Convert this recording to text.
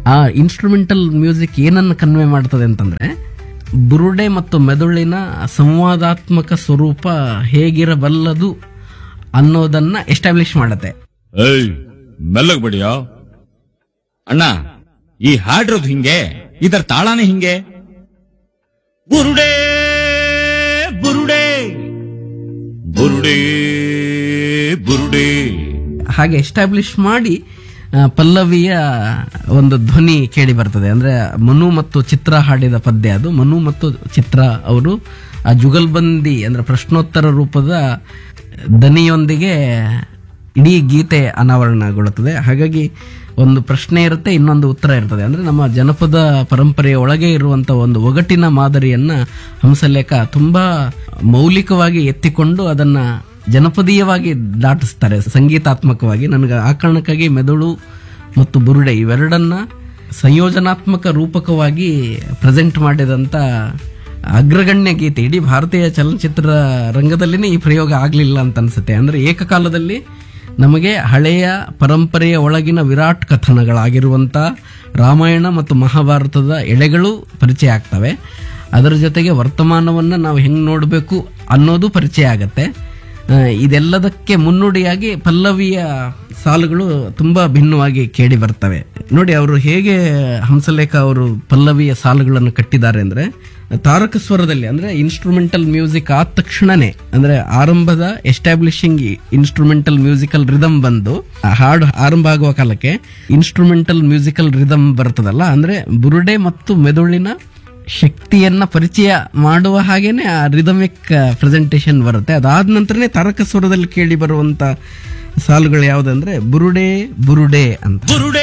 ಆ instrumental music ಏನನ್ನು convey ಮಾಡ್ತದೆ ಅಂತಂದ್ರೆ ಬುರುಡೆ ಮತ್ತು ಮೆದುಳಿನ ಸಂವಾದಾತ್ಮಕ ಸ್ವರೂಪ ಹೇಗಿರಬಲ್ಲದು ಅನ್ನೋದನ್ನ ಎಸ್ಟಾಬ್ಲಿಷ್ ಮಾಡತ್ತೆ ಏಯ್ ಮೆಲ್ಲಗ್ ಬಡಿಯ ಅಣ್ಣ ಈ ಹಾಡಿರೋದು ಹಿಂಗೆ ಇದರ ತಾಳಾನೇ ಹಿಂಗೆ ಬುರುಡೆ ಬುರುಡೆ ಬುರುಡೆ ಬುರುಡೆ ಹಾಗೆ ಎಸ್ಟಾಬ್ಲಿಷ್ ಮಾಡಿ ಆ, ಪಲ್ಲವಿಯ ಒಂದು ಧ್ವನಿ ಕೇಳಿ ಬರ್ತದೆ ಅಂದ್ರೆ ಮನು ಮತ್ತು ಚಿತ್ರ ಹಾಡಿದ ಪದ್ಯ ಅದು ಮನು ಮತ್ತು ಚಿತ್ರ ಅವರು ಆ ಜುಗಲ್ಬಂದಿ ಅಂದ್ರೆ ಪ್ರಶ್ನೋತ್ತರ ರೂಪದ ದನಿಯೊಂದಿಗೆ ಇಡೀ ಗೀತೆ ಅನಾವರಣಗೊಳ್ಳುತ್ತದೆ ಹಾಗಾಗಿ ಒಂದು ಪ್ರಶ್ನೆ ಇರುತ್ತೆ ಇನ್ನೊಂದು ಉತ್ತರ ಇರ್ತದೆ ಅಂದ್ರೆ ನಮ್ಮ ಜನಪದ ಪರಂಪರೆಯ ಒಳಗೆ ಇರುವಂತ ಒಂದು ಒಗಟಿನ ಮಾದರಿಯನ್ನ ಹಂಸಲೇಖ ತುಂಬಾ ಮೌಲಿಕವಾಗಿ ಎತ್ತಿಕೊಂಡು ಅದನ್ನ ಜನಪದೀಯವಾಗಿ ದಾಟಿಸ್ತಾರೆ ಸಂಗೀತಾತ್ಮಕವಾಗಿ ನನಗೆ ಆ ಕಾರಣಕ್ಕಾಗಿ ಮೆದುಳು ಮತ್ತು ಬುರುಡೆ ಇವೆರಡನ್ನ ಸಂಯೋಜನಾತ್ಮಕ ರೂಪಕವಾಗಿ ಪ್ರೆಸೆಂಟ್ ಮಾಡಿದಂತ ಅಗ್ರಗಣ್ಯ ಗೀತೆ ಇಡೀ ಭಾರತೀಯ ಚಲನಚಿತ್ರ ರಂಗದಲ್ಲಿನೇ ಈ ಪ್ರಯೋಗ ಆಗಲಿಲ್ಲ ಅಂತ ಅನ್ಸುತ್ತೆ ಅಂದ್ರೆ ಏಕಕಾಲದಲ್ಲಿ ನಮಗೆ ಹಳೆಯ ಪರಂಪರೆಯ ಒಳಗಿನ ವಿರಾಟ್ ಕಥನಗಳಾಗಿರುವಂತ ರಾಮಾಯಣ ಮತ್ತು ಮಹಾಭಾರತದ ಎಳೆಗಳು ಪರಿಚಯ ಆಗ್ತವೆ ಅದರ ಜೊತೆಗೆ ವರ್ತಮಾನವನ್ನ ನಾವು ಹೆಂಗ್ ನೋಡಬೇಕು ಅನ್ನೋದು ಪರಿಚಯ ಆಗತ್ತೆ ಆ, ಇದೆಲ್ಲದಕ್ಕೆ ಮುನ್ನುಡಿಯಾಗಿ ಪಲ್ಲವಿಯ ಸಾಲುಗಳು ತುಂಬಾ ಭಿನ್ನವಾಗಿ ಕೇಳಿ ಬರ್ತವೆ ನೋಡಿ ಅವರು ಹೇಗೆ ಹಂಸಲೇಖ ಅವರು ಪಲ್ಲವಿಯ ಸಾಲುಗಳನ್ನು ಕಟ್ಟಿದ್ದಾರೆ ಅಂದ್ರೆ ತಾರಕ ಸ್ವರದಲ್ಲಿ ಅಂದ್ರೆ ಇನ್ಸ್ಟ್ರೂಮೆಂಟಲ್ ಮ್ಯೂಸಿಕ್ ಆದ ತಕ್ಷಣನೇ ಅಂದ್ರೆ ಆರಂಭದ ಎಸ್ಟಾಬ್ಲಿಷಿಂಗ್ ಇನ್ಸ್ಟ್ರೂಮೆಂಟಲ್ ಮ್ಯೂಸಿಕಲ್ ರಿದಮ್ ಬಂದು ಆ ಹಾಡು ಆರಂಭ ಆಗುವ ಕಾಲಕ್ಕೆ ಇನ್ಸ್ಟ್ರೂಮೆಂಟಲ್ ಮ್ಯೂಸಿಕಲ್ ರಿದಮ್ ಬರ್ತದಲ್ಲ ಅಂದ್ರೆ ಬುರುಡೆ ಮತ್ತು ಮೆದುಳಿನ ಶಕ್ತಿಯನ್ನ ಪರಿಚಯ ಮಾಡುವ ಹಾಗೇನೆ ಆ ರಿದಮಿಕ್ ಪ್ರೆಸೆಂಟೇಷನ್ ಬರುತ್ತೆ ಅದಾದ ನಂತರನೇ ತಾರಕ ಸ್ವರದಲ್ಲಿ ಕೇಳಿ ಬರುವಂತ ಸಾಲುಗಳು ಯಾವುದಂದ್ರೆ ಬುರುಡೆ ಬುರುಡೆ ಅಂತ ಬುರುಡೆ